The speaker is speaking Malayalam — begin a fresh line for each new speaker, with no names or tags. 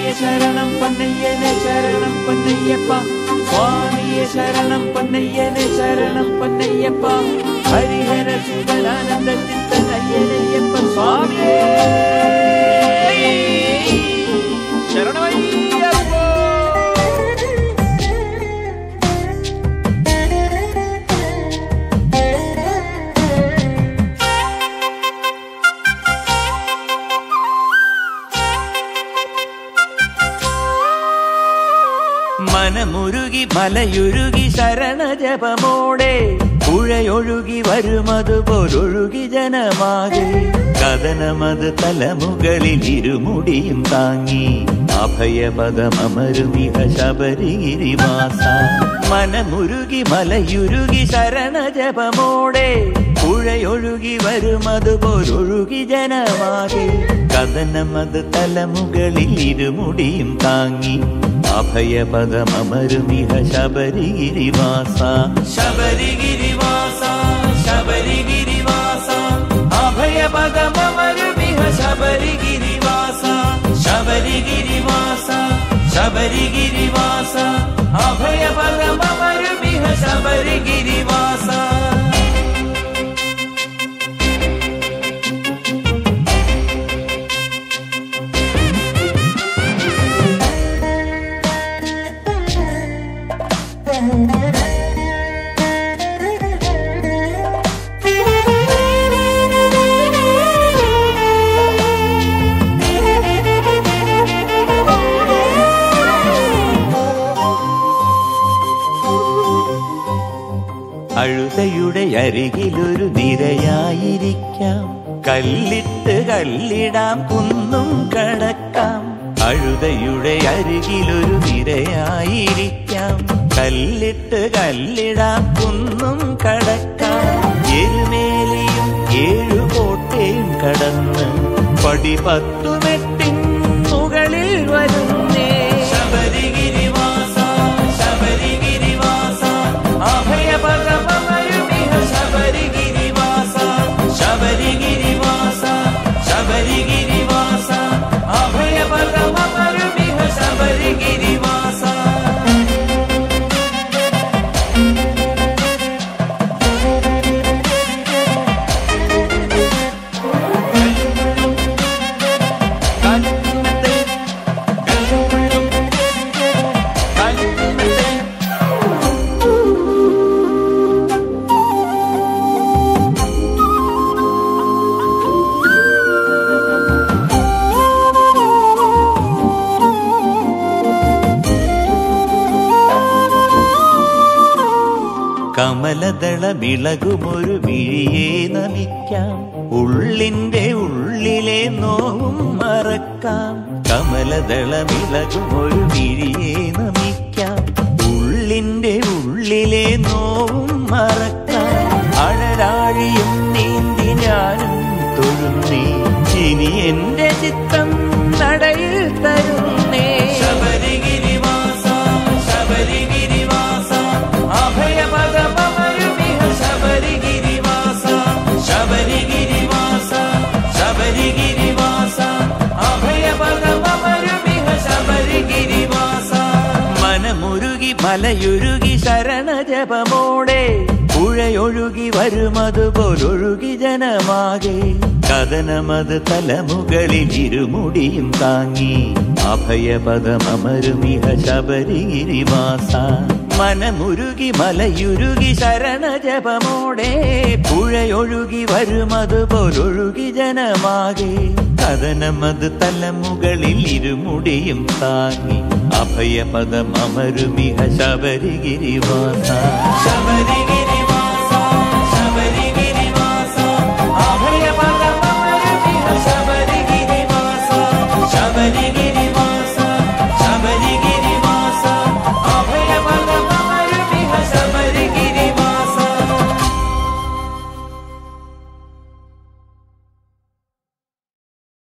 സ്വാമിയെ ശരണം പൊന്നയ്യനെ ശരണം പൊന്നയ്യപ്പ സ്വാമിയെ ശരണം പൊന്നയ്യനെ ശരണം പൊന്നയ്യപ്പ ഹരിഹര സുതരാനന്ദ ചിത്തനയ്യനയ്യപ്പ സ്വാമിയേ ശരണമയ്യപ്പോ മനമുരുകി മലയുരുകി ശരണജപമോടെ പുഴയൊഴുകി വരുമതുപോലൊഴുകി ജനമാകെ കഥനമത് തലമുകളിൽ ഇരുമുടിയും താങ്ങി അഭയപദമരുമിഹ ശബരിഗിരിവാസ മനമുരുകി മലയുരുകി ശരണജപമോടെ പുഴയൊഴുകി വരുമതുപോലൊഴുകി ജനമാകെ കഥനമത് തലമുകളിൽ ഇരുമുടിയും താങ്ങി അഭയപദമരുമിഹ ശബരിഗിരിവാസ ശബരിഗിരിവാസ ശബരിഗിരിവാസ അഭയപദമരുമിഹ ശബരിഗിരിവാസ ശബരിഗിരിവാസ ശബരിഗിരിവാസ അഭയപദമരുമിഹ ശബരിഗിരിവാസ അഴുതയുടെ അരികിലൊരു നിരയായിരിക്കാം കല്ലിട്ട് കല്ലിടാം കുന്നും കടക്കാം അഴുതയുടെ അരികിലൊരു നിരയായിരിക്കാം കല്ലിട്ട് കല്ലിടാം കുന്നും കടക്കാം എരുമേലിയും ഏഴു കോട്ടയും കടന്ന് പടി പത്തുമെട്ടിൻ മുകളിൽ വരുന്നേ ശബരിഗിരിവാസ ശബരിഗിരിവാസ അഭയപദമരുമിഹ ശബരിഗിരിവാസ ശബരിഗിരിവാസ ശബരിഗിരിവാസ അഭയപദമരുമിഹ ശബരിഗിരിവാസ കൽക്കുമത്തെ കൽക്കുള്ളും കൽക്കുമത്തെ കമലദളമിളകുമൊരു മിഴിയെ നമിക്കാം ഉള്ളിന്റെ ഉള്ളിലെ നോവും മറക്കാം കമലദളമിളകുമൊരു മിഴിയെ നമിക്കാം ഉള്ളിന്റെ ഉള്ളിലെ നോവും മറക്കാം അഴരാഴിയും നീന്തി ഞാനും തൊഴുന്നേ ഇനി എന്റെ ചിത്തം നടയിൽ തരുന്നേ ശബരിഗിരിവാസ ശബരിഗിരിവാസ അഭയമതമരുമിഹ ശബരിഗിരിവാസ ശബരിഗിരിവാസ ശബരിഗിരിവാസ അഭയമതമരുമിഹ ശബരിഗിരിവാസ മനമുരുകി മലയുരുകി ശരണജപമോടെ പുഴയൊഴുകി വരുമതുപോലൊഴുകി ജനമാകെ കഥനമത് തലമുകളിൽ ഇരുമുടിയും താങ്ങി അഭയപദമരുമിഹ ശബരിഗിരിവാസ മനമുരുകി മലയുരുകി ശരണജപമോടെ പുഴയൊഴുകി വരുമതുപോലൊഴുകി ജനമാകെ കഥനമത് തലമുകളിൽ ഇരുമുടിയും താങ്ങി അഭയപദമരുമിഹ ശബരിഗിരിവാസ